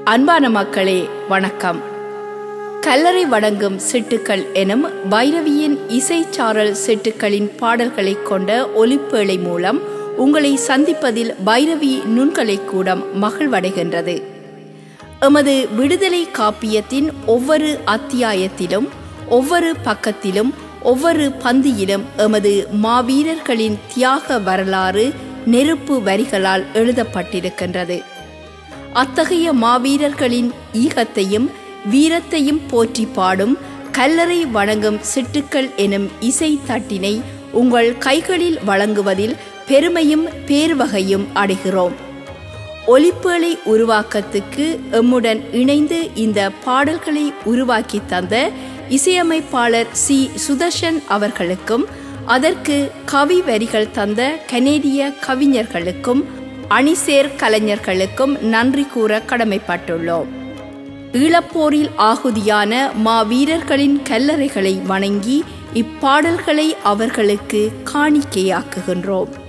அன்பான மக்களே வணக்கம் கல்லறை வணங்கும் சிட்டுக்கள் எனும் பைரவியின் இசைச்சாரல் சிட்டுக்களின் பாடல்களைக் கொண்ட ஒலிப்பேழை மூலம் உங்களை சந்திப்பதில் பைரவி நுண்கலை கூடம் மகிழ்வடைகின்றது எமது விடுதலை காப்பியத்தின் ஒவ்வொரு அத்தியாயத்திலும் ஒவ்வொரு பக்கத்திலும் ஒவ்வொரு பந்தியிலும் எமது மாவீரர்களின் தியாக வரலாறு நெருப்பு வரிகளால் எழுதப்பட்டிருக்கின்றது அத்தகைய மாவீரர்களின் ஈகத்தையும் வீரத்தையும் போற்றி பாடும் கல்லறை வணங்கும் சிட்டுக்கள் எனும் இசை தட்டினை உங்கள் கைகளில் வழங்குவதில் பெருமையும் பேர்வகையும் அடைகிறோம் ஒலிப்பேழை உருவாக்கத்துக்கு எம்முடன் இணைந்து இந்த பாடல்களை உருவாக்கி தந்த இசையமைப்பாளர் சி சுதர்ஷன் அவர்களுக்கும் அதற்கு கவி வரிகள் தந்த கனேடிய கவிஞர்களுக்கும் அணிசேர் கலைஞர்களுக்கும் நன்றி கூற கடமைப்பட்டுள்ளோம் ஈழப்போரில் ஆகுதியான மாவீரர்களின் கல்லறைகளை வணங்கி இப்பாடல்களை அவர்களுக்கு காணிக்கையாக்குகின்றோம்